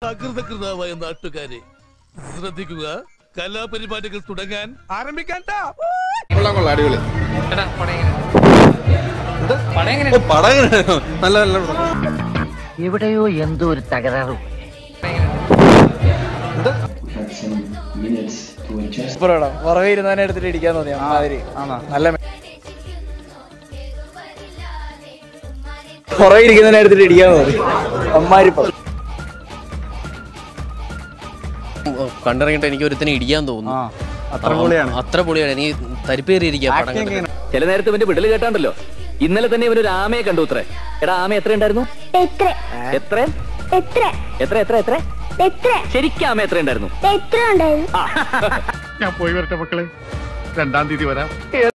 അകൃതകൃതാവായ നാട്ടുകാരെ ശ്രദ്ധിക്കുക കലാപരിപാടികൾ തുടങ്ങാൻ ആരംഭിക്കാൻ കൊള്ളാം കൊള്ളാം അടിപൊളി എടാ, പടം എങ്ങനെ? പടം എങ്ങനെ? ഓ പടം എങ്ങനെ? നല്ല നല്ല പടം. എവിടെയോ എന്തോ ഒരു തകരാറ് സൂപ്പറാടാ പുറകെ ഇരുന്നതിനെ എടുത്തിട്ട് ഇടിക്കാൻ തോന്നി അമ്മാതിരി നല്ല മെ- പുറകെ ഇരിക്കുന്നതിനെ എടുത്തിട്ട് ഇടിക്കാൻ തോന്നി അമ്മാതിരി പ- കണ്ടിറങ്ങിട്ട് എനിക്ക് ഒരുത്തിനെ ഇടിക്കാൻ തോന്നുന്നു അത്ര പൊളിയാണ് അത്ര പൊളിയാണ് എനിക്ക് തരിപ്പേറിയിരിക്കുക പടം കണ്ടിട്ട്. ചില നേരത്തെ ഇവന്റെ വിടല് കേട്ടാണ്ടല്ലോ ഇന്നലെ തന്നെ ഇവനൊരു ആമയെ കണ്ടു അത്രേ എടാ ആമ എത്ര ഉണ്ടായിരുന്നു എത്ര എത്ര എത്ര എത്ര എത്ര എത്ര എത്ര ശരിക്കും ആമ എത്ര ഉണ്ടായിരുന്നു എത്ര ഉണ്ടായിരുന്നു ഞാൻ പോയി വരട്ടെ മക്കളെ രണ്ടാം തീയതി വരാം